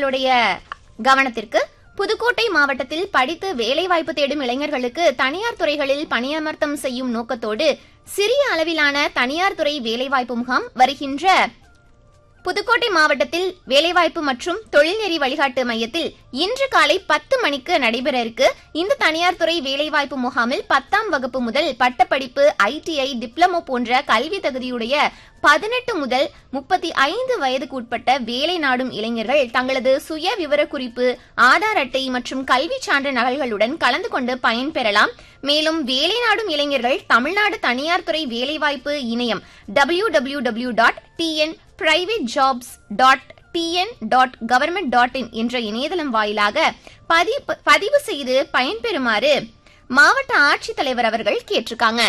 உங்களுடைய கவனத்திற்கு புதுக்கோட்டை மாவட்டத்தில் படித்து வேலைவாய்ப்பு தேடும் இளைஞர்களுக்கு தனியார் துறைகளில் பணியமர்த்தம் செய்யும் நோக்கத்தோடு சிறிய அளவிலான தனியார் துறை வேலைவாய்ப்பு முகாம் வருகின்ற புதுக்கோட்டை மாவட்டத்தில் வேலைவாய்ப்பு மற்றும் தொழில்நெறி வழிகாட்டு மையத்தில் இன்று காலை பத்து மணிக்கு நடைபெற இருக்கு இந்த தனியார் துறை வேலைவாய்ப்பு முகாமில் பத்தாம் வகுப்பு முதல் பட்டப்படிப்பு ஐடிஐ டிப்ளமோ போன்ற கல்வி தகுதியுடைய பதினெட்டு முதல் முப்பத்தி ஐந்து வயதுக்கு உட்பட்ட வேலை நாடும் இளைஞர்கள் தங்களது சுய விவரக்குறிப்பு ஆதார் அட்டை மற்றும் கல்வி சான்று நகல்களுடன் கலந்து கொண்டு பயன்பெறலாம் மேலும் வேலை நாடும் இளைஞர்கள் தமிழ்நாடு தனியார் துறை வேலைவாய்ப்பு இணையம் W W W dot TN private jobs dot TN dot government dot in என்ற இணையதளம் வாயிலாக பதிவு பதிவு செய்து பயன்பெறுமாறு மாவட்ட ஆட்சித்தலைவர் அவர்கள் கேட்டிருக்காங்க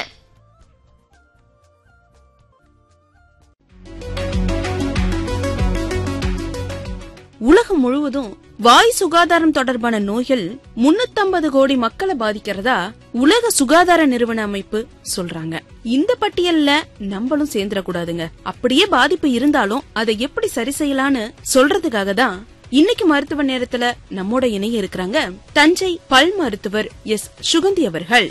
உலகம் முழுவதும் வாய் சுகாதாரம் தொடர்பான நோய்கள் முன்னூத்தம்பது கோடி மக்களை பாதிக்கிறதா உலக சுகாதார நிறுவன அமைப்பு சொல்றாங்க இந்த பட்டியல்ல நம்மளும் சேர்ந்துடக்கூடாதுங்க அப்படியே பாதிப்பு இருந்தாலும் அதை எப்படி சரி செய்யலான்னு சொல்றதுக்காக தான் இன்னைக்கு மருத்துவ நேரத்துல நம்மோட இணைய இருக்கிறாங்க தஞ்சை பல் மருத்துவர் எஸ் சுகந்தி அவர்கள்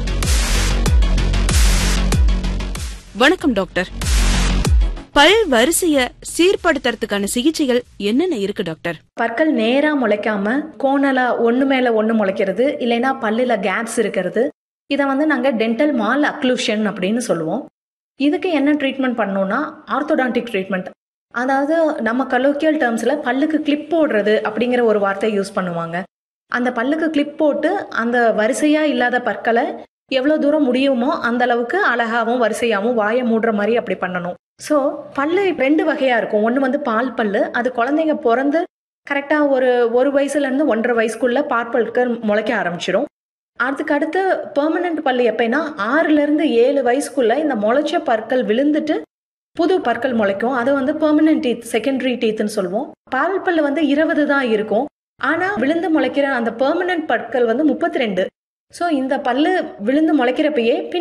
வணக்கம் டாக்டர் பல் வரிசைய சீர்படுத்துறதுக்கான சிகிச்சைகள் என்னென்ன இருக்கு டாக்டர் பற்கள் நேரா முளைக்காம கோணலா ஒண்ணு மேல ஒண்ணு முளைக்கிறது இல்லைன்னா பல்லுல கேப்ஸ் இருக்கிறது இதை வந்து நாங்க டென்டல் மால் அக்ளூஷன் அப்படின்னு சொல்லுவோம் இதுக்கு என்ன ட்ரீட்மெண்ட் பண்ணோம்னா ஆர்த்தோடான்டிக் ட்ரீட்மெண்ட் அதாவது நம்ம கலோக்கியல் டேர்ம்ஸ்ல பல்லுக்கு கிளிப் போடுறது அப்படிங்கிற ஒரு வார்த்தையை யூஸ் பண்ணுவாங்க அந்த பல்லுக்கு கிளிப் போட்டு அந்த வரிசையா இல்லாத பற்களை எவ்வளோ தூரம் முடியுமோ அந்த அளவுக்கு அழகாவும் வரிசையாவும் வாயை மூடுற மாதிரி அப்படி பண்ணணும் ஸோ பல்லு ரெண்டு வகையாக இருக்கும் ஒன்று வந்து பால் பல்லு அது குழந்தைங்க பிறந்து கரெக்டாக ஒரு ஒரு வயசுலேருந்து ஒன்றரை வயசுக்குள்ள பார்ப்பல்கள் முளைக்க ஆரம்பிச்சிடும் அதுக்கு அடுத்து பெர்மனன்ட் பல்லு எப்படின்னா ஆறுலேருந்து ஏழு வயசுக்குள்ள இந்த முளைச்ச பற்கள் விழுந்துட்டு புது பற்கள் முளைக்கும் அது வந்து பெர்மனன்ட் டீத் செகண்டரி டீத்னு சொல்லுவோம் பால் பல்லு வந்து இருபது தான் இருக்கும் ஆனால் விழுந்து முளைக்கிற அந்த பெர்மனன்ட் பற்கள் வந்து முப்பத்தி ரெண்டு ஸோ இந்த பல்லு விழுந்து முளைக்கிறப்பயே